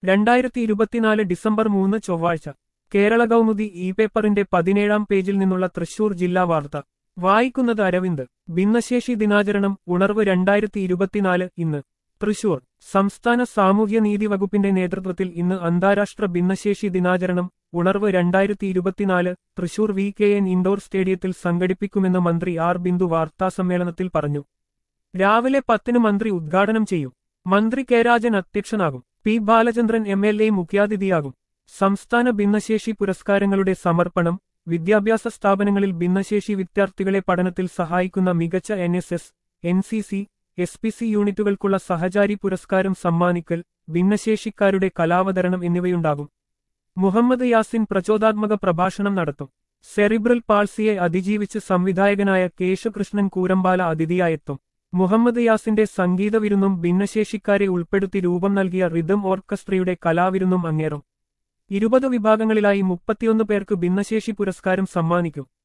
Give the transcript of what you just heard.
രണ്ടായിരത്തി ഇരുപത്തിനാല് ഡിസംബർ മൂന്ന് ചൊവ്വാഴ്ച കേരള കൗമുദി ഇ പേപ്പറിന്റെ പതിനേഴാം പേജിൽ നിന്നുള്ള തൃശൂർ ജില്ലാ വാർത്ത വായിക്കുന്നത് അരവിന്ദ് ഭിന്നശേഷി ദിനാചരണം ഉണർവ് രണ്ടായിരത്തി ഇരുപത്തിനാല് ഇന്ന് തൃശൂർ സംസ്ഥാന സാമൂഹ്യനീതി വകുപ്പിന്റെ നേതൃത്വത്തിൽ ഇന്ന് അന്താരാഷ്ട്ര ഭിന്നശേഷി ദിനാചരണം ഉണർവ് രണ്ടായിരത്തി ഇരുപത്തിനാല് Thrissur V K N indoor സ്റ്റേഡിയത്തിൽ സംഘടിപ്പിക്കുമെന്ന് മന്ത്രി ആർ ബിന്ദു വാർത്താസമ്മേളനത്തിൽ പറഞ്ഞു രാവിലെ പത്തിന് മന്ത്രി ഉദ്ഘാടനം ചെയ്യും മന്ത്രി കെ രാജൻ അധ്യക്ഷനാകും P Balachandran M L A മുഖ്യാതിഥിയാകും സംസ്ഥാന ഭിന്നശേഷി പുരസ്കാരങ്ങളുടെ സമർപ്പണം വിദ്യാഭ്യാസ സ്ഥാപനങ്ങളിൽ ഭിന്നശേഷി വിദ്യാർത്ഥികളെ പഠനത്തിൽ സഹായിക്കുന്ന മികച്ച N S S N C C S P C യൂണിറ്റുകൾക്കുള്ള സഹചാരി പുരസ്കാരം സമ്മാനിക്കൽ ഭിന്നശേഷിക്കാരുടെ കലാവതരണം എന്നിവയുണ്ടാകും മുഹമ്മദ് യാസിൻ പ്രചോദാത്മക പ്രഭാഷണം നടത്തും സെറിബ്രൽ പാൾസിയെ അതിജീവിച്ച് സംവിധായകനായ കേശകൃഷ്ണൻ കൂരമ്പാല അതിഥിയായെത്തും മുഹമ്മദ് യാസിന്റെ സംഗീത വിരുന്നും ഭിന്നശേഷിക്കാരെ ഉൾപ്പെടുത്തി രൂപം നൽകിയ റിതം ഓർക്കസ്ട്രയുടെ കലാവിരുന്നും അങ്ങേറും ഇരുപത് വിഭാഗങ്ങളിലായി മുപ്പത്തിയൊന്ന് പേർക്ക് ഭിന്നശേഷി പുരസ്കാരം സമ്മാനിക്കും